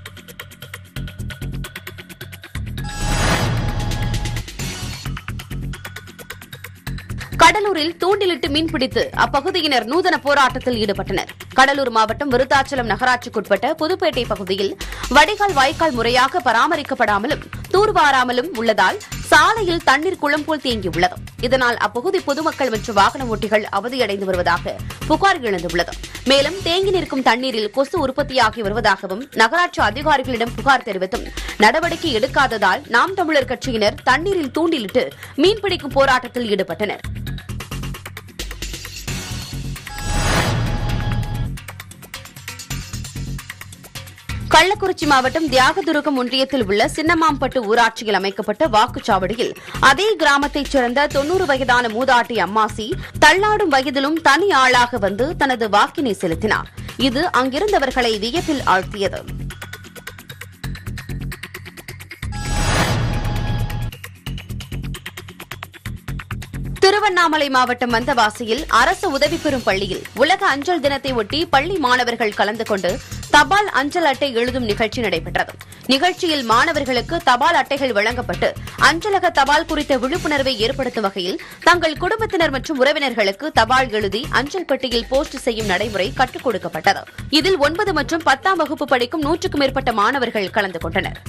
கடலூரில் தூண்டிலிட்டு மீன்பிடித்து அப்பகுதியினர் நூதன போராட்டத்தில் ஈடுபட்டனர் கடலூர் மாவட்டம் விருத்தாச்சலம் நகராட்சிக்குட்பட்ட புதுப்பேட்டை பகுதியில் வடிகால் வாய்க்கால் முறையாக பராமரிக்கப்படாமலும் தூர்வாராமலும் உள்ளதால் சாலையில் தண்ணீர் குளம் போல் தேங்கியுள்ளது இதனால் அப்பகுதி பொதுமக்கள் மற்றும் வாகன ஓட்டிகள் அவதியடைந்து வருவதாக புகார் எழுந்துள்ளது மேலும் தேங்கி நிற்கும் தண்ணீரில் கொசு உற்பத்தியாகி வருவதாகவும் நகராட்சி அதிகாரிகளிடம் புகார் தெரிவித்தும் நடவடிக்கை எடுக்காததால் நாம் தமிழர் கட்சியினர் தண்ணீரில் தூண்டிலிட்டு மீன்பிடிக்கும் போராட்டத்தில் ஈடுபட்டனர் கள்ளக்குறிச்சி மாவட்டம் தியாகதுருகம் ஒன்றியத்தில் உள்ள சின்னமாம்பட்டு ஊராட்சியில் அமைக்கப்பட்ட வாக்குச்சாவடியில் அதே கிராமத்தைச் சேர்ந்த தொன்னூறு வயதான மூதாட்டி அம்மாசி தள்ளாடும் வயதிலும் தனி ஆளாக வந்து தனது வாக்கினை செலுத்தினார் இது அங்கிருந்தவர்களை வியப்பில் ஆழ்த்தியது திருவண்ணாமலை மாவட்டம் வந்தவாசியில் அரசு உதவி பெறும் பள்ளியில் உலக அஞ்சல் தினத்தை ஒட்டி பள்ளி மாணவர்கள் கலந்து கொண்டு தபால் அஞ்சல் அட்டை எழுதும் நிகழ்ச்சி நடைபெற்றது நிகழ்ச்சியில் மாணவர்களுக்கு தபால் அட்டைகள் வழங்கப்பட்டு அஞ்சலக தபால் குறித்த விழிப்புணர்வை ஏற்படுத்தும் வகையில் தங்கள் குடும்பத்தினர் மற்றும் உறவினர்களுக்கு தபால் எழுதி அஞ்சல் பெட்டியில் போஸ்ட் செய்யும் நடைமுறை கற்றுக் கொடுக்கப்பட்டது இதில் ஒன்பது மற்றும் பத்தாம் வகுப்பு படிக்கும் நூற்றுக்கும் மேற்பட்ட மாணவர்கள் கலந்து கொண்டனர்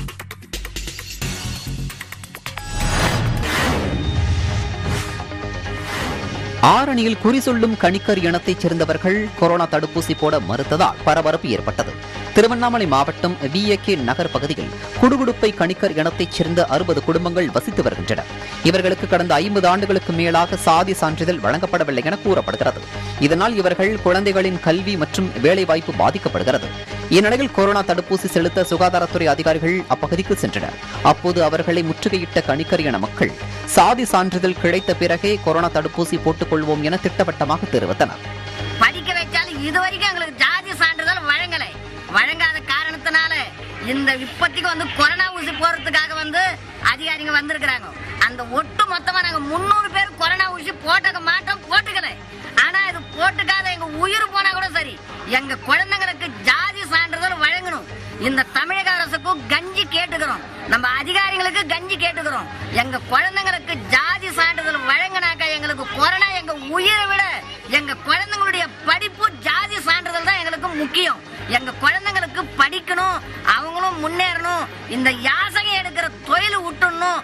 ஆரணியில் குறி சொல்லும் கணிக்கர் இனத்தைச் சேர்ந்தவர்கள் கொரோனா தடுப்பூசி போட மறுத்ததால் பரபரப்பு ஏற்பட்டது திருவண்ணாமலை மாவட்டம் விஏகே நகர் பகுதியில் குடுகுடுப்பை கணிக்கர் இனத்தைச் சேர்ந்த அறுபது குடும்பங்கள் வசித்து வருகின்றன இவர்களுக்கு கடந்த ஐம்பது ஆண்டுகளுக்கு மேலாக சாதி சான்றிதழ் வழங்கப்படவில்லை என கூறப்படுகிறது இதனால் இவர்கள் குழந்தைகளின் கல்வி மற்றும் வேலைவாய்ப்பு பாதிக்கப்படுகிறது இந்நிலையில் கொரோனா தடுப்பூசி செலுத்த சுகாதாரத்துறை அதிகாரிகள் அப்பகுதிக்கு சென்றனர் அப்போது அவர்களை முற்றுகையிட்ட கணிக்கர் இன மக்கள் சாதி சான்றிதழ் கிடைத்த பிறகே கொரோனா தடுப்பூசி போட்டுக் கொள்வோம் என திட்டவட்டமாக தெரிவித்தனர் படிக்க வச்சாலும் இது வரைக்கும் எங்களுக்கு ஜாதி சான்றிதழ் வழங்கலை வழங்காத காரணத்தினால இந்த இப்போதைக்கு வந்து கொரோனா ஊசி போறதுக்காக வந்து அதிகாரிங்க வந்திருக்கிறாங்க அந்த ஒட்டு மொத்தமா நாங்க முந்நூறு பேர் கொரோனா ஊசி போட்டுக்க மாட்டோம் போட்டுக்கல ஆனா இது போட்டுக்காத எங்க உயிர் போனா கூட சரி எங்க குழந்தைங்களுக்கு ஜாதி சான்றிதழ் வழங்கணும் இந்த தமிழக அரசுக்கும் கஞ்சி கேட்டுக்கிறோம் நம்ம அதிகாரிகளுக்கு கஞ்சி கேட்டுக்கிறோம் எங்க குழந்தைங்களுக்கு ஜாதி சான்றிதழ் வழங்கினாக்கா எங்களுக்கு கொரோனா எங்க உயிரை விட எங்க குழந்தைங்களுடைய படிப்பு ஜாதி சான்றிதழ் தான் எங்களுக்கு முக்கியம் எங்க குழந்தைங்களுக்கு படிக்கணும் அவங்களும் முன்னேறணும் இந்த யாசகம் எடுக்கிற தொழில் விட்டுணும்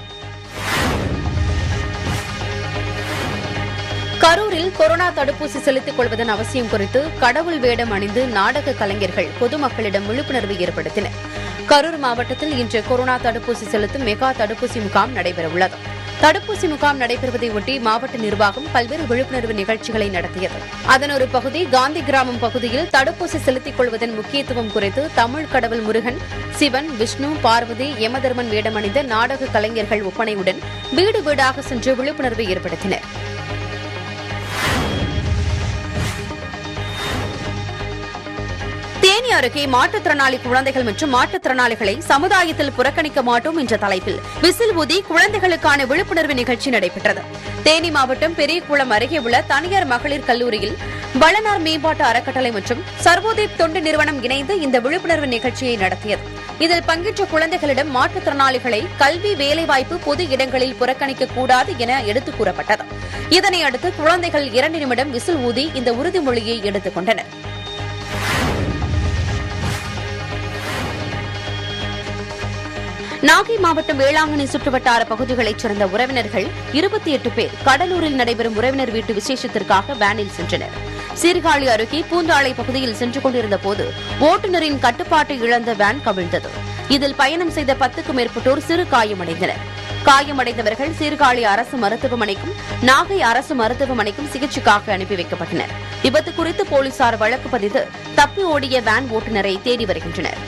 கரூரில் கொரோனா தடுப்பூசி செலுத்திக் கொள்வதன் அவசியம் குறித்து கடவுள் வேடம் அணிந்து நாடக கலைஞர்கள் பொதுமக்களிடம் விழிப்புணர்வு ஏற்படுத்தினர் கரூர் மாவட்டத்தில் இன்று கொரோனா தடுப்பூசி செலுத்தும் மெகா தடுப்பூசி முகாம் நடைபெறவுள்ளது தடுப்பூசி முகாம் நடைபெறுவதை ஒட்டி மாவட்ட நிர்வாகம் பல்வேறு விழிப்புணர்வு நிகழ்ச்சிகளை நடத்தியது அதன் ஒரு பகுதி காந்தி கிராமம் பகுதியில் தடுப்பூசி செலுத்திக் கொள்வதன் முக்கியத்துவம் குறித்து தமிழ் கடவுள் முருகன் சிவன் விஷ்ணு பார்வதி யமதர்மன் வேடமணிந்த நாடக கலைஞர்கள் ஒப்பனையுடன் வீடு வீடாக சென்று விழிப்புணர்வை ஏற்படுத்தினர் தேனி அருகே மாற்றுத்திறனாளி குழந்தைகள் மற்றும் மாற்றுத்திறனாளிகளை சமுதாயத்தில் புறக்கணிக்க மாட்டோம் என்ற தலைப்பில் விசில் ஊதி குழந்தைகளுக்கான விழிப்புணர்வு நிகழ்ச்சி நடைபெற்றது தேனி மாவட்டம் பெரியகுளம் அருகே உள்ள தனியார் மகளிர் கல்லூரியில் வளனார் மேம்பாட்டு அறக்கட்டளை மற்றும் சர்வோதேப் தொண்டு நிறுவனம் இணைந்து இந்த விழிப்புணர்வு நிகழ்ச்சியை நடத்தியது இதில் பங்கேற்ற குழந்தைகளிடம் மாற்றுத்திறனாளிகளை கல்வி வேலைவாய்ப்பு பொது இடங்களில் புறக்கணிக்க கூடாது என எடுத்துக் கூறப்பட்டது இதனை அடுத்து குழந்தைகள் இரண்டு நிமிடம் விசில் ஊதி இந்த உறுதிமொழியை எடுத்துக் கொண்டனர் நாகை மாவட்டம் வேளாங்கண்ணி சுற்றுவட்டார பகுதிகளைச் சேர்ந்த உறவினர்கள் இருபத்தி எட்டு பேர் கடலூரில் நடைபெறும் உறவினர் வீட்டு விசேஷத்திற்காக வேனில் சென்றனர் சீர்காழி அருகே பூந்தாளை பகுதியில் சென்று கொண்டிருந்த போது ஓட்டுநரின் கட்டுப்பாட்டை இழந்த வேன் கவிழ்ந்தது இதில் பயணம் செய்த பத்துக்கும் மேற்பட்டோர் சிறு காயமடைந்தனர் காயமடைந்தவர்கள் சீர்காழி அரசு மருத்துவமனைக்கும் நாகை அரசு மருத்துவமனைக்கும் சிகிச்சைக்காக அனுப்பி வைக்கப்பட்டனர் விபத்து குறித்து போலீசார் வழக்கு பதிந்து தப்பி ஓடிய வேன் ஓட்டுநரை தேடி வருகின்றனர்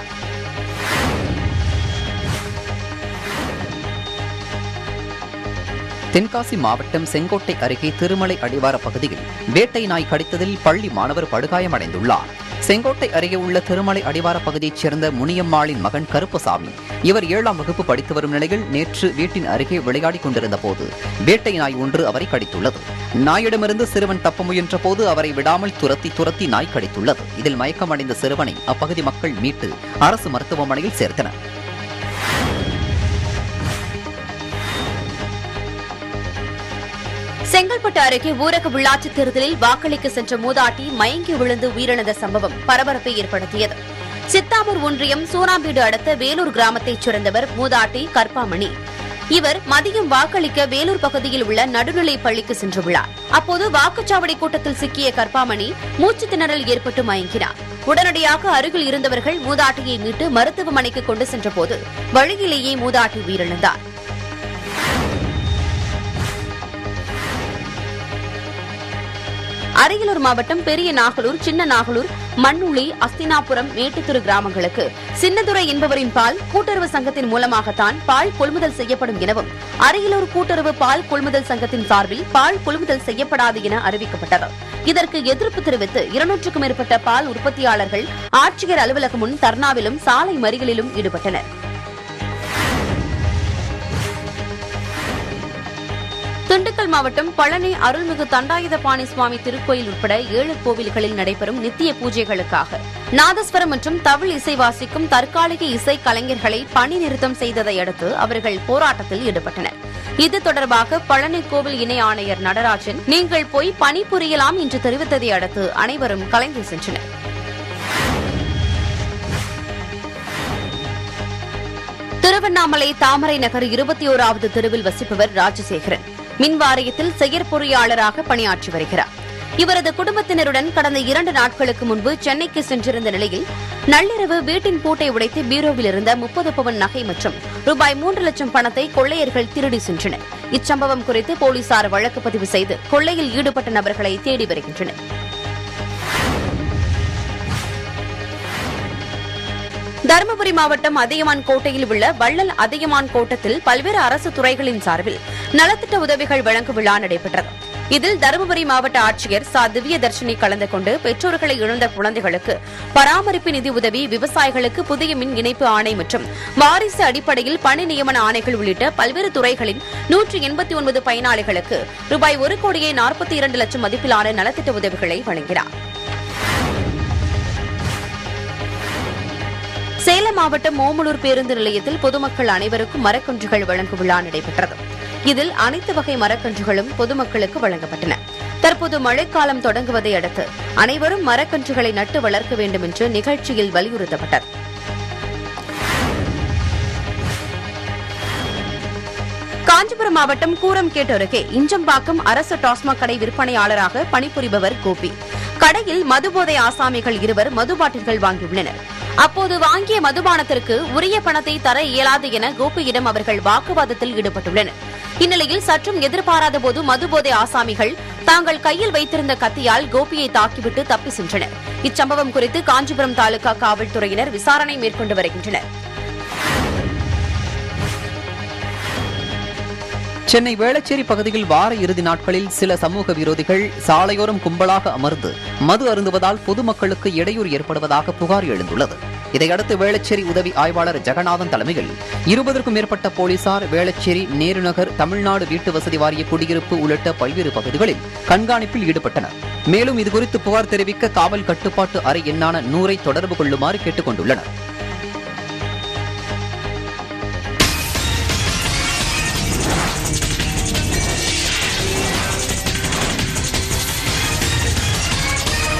தென்காசி மாவட்டம் செங்கோட்டை அருகே திருமலை அடிவார பகுதியில் வேட்டை நாய் கடித்ததில் பள்ளி மாணவர் படுகாயமடைந்துள்ளார் செங்கோட்டை அருகே உள்ள திருமலை அடிவார பகுதியைச் சேர்ந்த முனியம்மாளின் மகன் கருப்பசாமி இவர் ஏழாம் வகுப்பு படித்து வரும் நிலையில் நேற்று வீட்டின் அருகே விளையாடிக் கொண்டிருந்த போது வேட்டை நாய் ஒன்று அவரை கடித்துள்ளது நாயிடமிருந்து சிறுவன் தப்ப முயன்ற போது அவரை விடாமல் துரத்தி துரத்தி நாய் கடித்துள்ளது இதில் மயக்கமடைந்த சிறுவனை அப்பகுதி மக்கள் மீட்டு அரசு மருத்துவமனையில் சேர்த்தனர் செங்கல்பட்டு அருகே ஊரக உள்ளாட்சித் தேர்தலில் வாக்களிக்க சென்ற மூதாட்டி மயங்கி விழுந்து உயிரிழந்த சம்பவம் பரபரப்பை ஏற்படுத்தியது சித்தாமூர் ஒன்றியம் சூனாம்பீடு அடுத்த வேலூர் திராமத்தைச் சேர்ந்தவர் மூதாட்டி கற்பாமணி இவர் மதியம் வாக்களிக்க வேலூர் பகுதியில் உள்ள நடுநிலைப் பள்ளிக்கு சென்றுள்ளார் அப்போது வாக்குச்சாவடி கூட்டத்தில் சிக்கிய கற்பாமணி மூச்சு திணறல் ஏற்பட்டு மயங்கினார் உடனடியாக அருகில் இருந்தவர்கள் மூதாட்டியை மீட்டு மருத்துவமனைக்கு கொண்டு சென்றபோது வழியிலேயே மூதாட்டி உயிரிழந்தார் அரியலூர் மாவட்டம் பெரிய நாகலூர் சின்ன நாகலூர் மண்ணுளி அஸ்தினாபுரம் மேட்டுத்துறை கிராமங்களுக்கு சின்னதுரை என்பவரின் பால் கூட்டுறவு சங்கத்தின் மூலமாகத்தான் பால் கொள்முதல் செய்யப்படும் எனவும் அரியலூர் கூட்டுறவு பால் கொள்முதல் சங்கத்தின் சார்பில் பால் கொள்முதல் செய்யப்படாது என அறிவிக்கப்பட்டது இதற்கு எதிர்ப்பு தெரிவித்து இருநூற்றுக்கும் மேற்பட்ட பால் உற்பத்தியாளர்கள் ஆட்சியர் அலுவலகம் முன் தர்ணாவிலும் சாலை மறியலிலும் ஈடுபட்டனர் திண்டுக்கல் மாவட்டம் பழனி அருள்மிகு தண்டாயுதபாணி சுவாமி திருக்கோயில் உட்பட ஏழு கோவில்களில் நடைபெறும் நித்திய பூஜைகளுக்காக நாதஸ்வரம் மற்றும் தவில் இசை வாசிக்கும் தற்காலிக இசை கலைஞர்களை பணி நிறுத்தம் செய்ததை அடுத்து அவர்கள் போராட்டத்தில் ஈடுபட்டனர் இது தொடர்பாக பழனி கோவில் இணை ஆணையர் நடராஜன் நீங்கள் போய் பணிபுரியலாம் என்று தெரிவித்ததை அடுத்து அனைவரும் கலைந்து சென்றனர் திருவண்ணாமலை தாமரை நகர் இருபத்தி ஓராவது தெருவில் வசிப்பவர் ராஜசேகரன் மின் வாரியத்தில் செயற்பொறியாளராக பணியாற்றி வருகிறார் இவரது குடும்பத்தினருடன் கடந்த இரண்டு நாட்களுக்கு முன்பு சென்னைக்கு சென்றிருந்த நிலையில் நள்ளிரவு வீட்டின் பூட்டை உடைத்து பீரோவில் இருந்த முப்பது பவன் நகை மற்றும் ரூபாய் மூன்று லட்சம் பணத்தை கொள்ளையர்கள் திருடி சென்றனர் இச்சம்பவம் குறித்து போலீசார் வழக்கு பதிவு செய்து கொள்ளையில் ஈடுபட்ட நபர்களை தேடி வருகின்றனர் தருமபுரி மாவட்டம் அதியமான் கோட்டையில் உள்ள வள்ளல் அதியமான் கோட்டத்தில் பல்வேறு அரசு துறைகளின் சார்பில் நலத்திட்ட உதவிகள் வழங்கும் விழா நடைபெற்றது இதில் தருமபுரி மாவட்ட ஆட்சியர் சா திவ்ய தர்ஷினி கலந்து கொண்டு பெற்றோர்களை இழந்த குழந்தைகளுக்கு பராமரிப்பு நிதி உதவி விவசாயிகளுக்கு புதிய மின் இணைப்பு ஆணை மற்றும் வாரிசு அடிப்படையில் பணி நியமன ஆணைகள் உள்ளிட்ட பல்வேறு துறைகளின் நூற்றி எண்பத்தி ஒன்பது பயனாளிகளுக்கு ரூபாய் ஒரு கோடியே நாற்பத்தி இரண்டு லட்சம் மதிப்பிலான நலத்திட்ட உதவிகளை வழங்கினார் சேலம் மாவட்டம் ஓமலூர் பேருந்து நிலையத்தில் பொதுமக்கள் அனைவருக்கும் மரக்கன்றுகள் வழங்கும் விழா நடைபெற்றது இதில் அனைத்து வகை மரக்கன்றுகளும் பொதுமக்களுக்கு வழங்கப்பட்டன தற்போது மழைக்காலம் தொடங்குவதை அடுத்து அனைவரும் மரக்கன்றுகளை நட்டு வளர்க்க வேண்டும் என்று நிகழ்ச்சியில் வலியுறுத்தப்பட்டது காஞ்சிபுரம் மாவட்டம் கூரம்கேட் அருகே இஞ்சம்பாக்கம் அரசு டாஸ்மாக் கடை விற்பனையாளராக பணிபுரிபவர் கோபி கடையில் மதுபோதை ஆசாமிகள் இருவர் மது பாட்டில்கள் வாங்கியுள்ளனர் அப்போது வாங்கிய மதுபானத்திற்கு உரிய பணத்தை தர இயலாது என கோபியிடம் அவர்கள் வாக்குவாதத்தில் ஈடுபட்டுள்ளனர் இந்நிலையில் சற்றும் எதிர்பாராத போது மதுபோதை ஆசாமிகள் தாங்கள் கையில் வைத்திருந்த கத்தியால் கோபியை தாக்கிவிட்டு தப்பி சென்றனர் இச்சம்பவம் குறித்து காஞ்சிபுரம் தாலுகா காவல்துறையினர் விசாரணை மேற்கொண்டு வருகின்றனர் சென்னை வேளச்சேரி பகுதியில் வார இறுதி நாட்களில் சில சமூக விரோதிகள் சாலையோரம் கும்பலாக அமர்ந்து மது அருந்துவதால் பொதுமக்களுக்கு இடையூறு ஏற்படுவதாக புகார் எழுந்துள்ளது இதையடுத்து வேளச்சேரி உதவி ஆய்வாளர் ஜெகநாதன் தலைமையில் இருபதற்கும் மேற்பட்ட போலீசார் வேளச்சேரி நேருநகர் தமிழ்நாடு வீட்டு வசதி வாரிய குடியிருப்பு உள்ளிட்ட பல்வேறு பகுதிகளில் கண்காணிப்பில் ஈடுபட்டனர் மேலும் இதுகுறித்து புகார் தெரிவிக்க காவல் கட்டுப்பாட்டு அறை எண்ணான நூறை தொடர்பு கொள்ளுமாறு கேட்டுக் கொண்டுள்ளனர்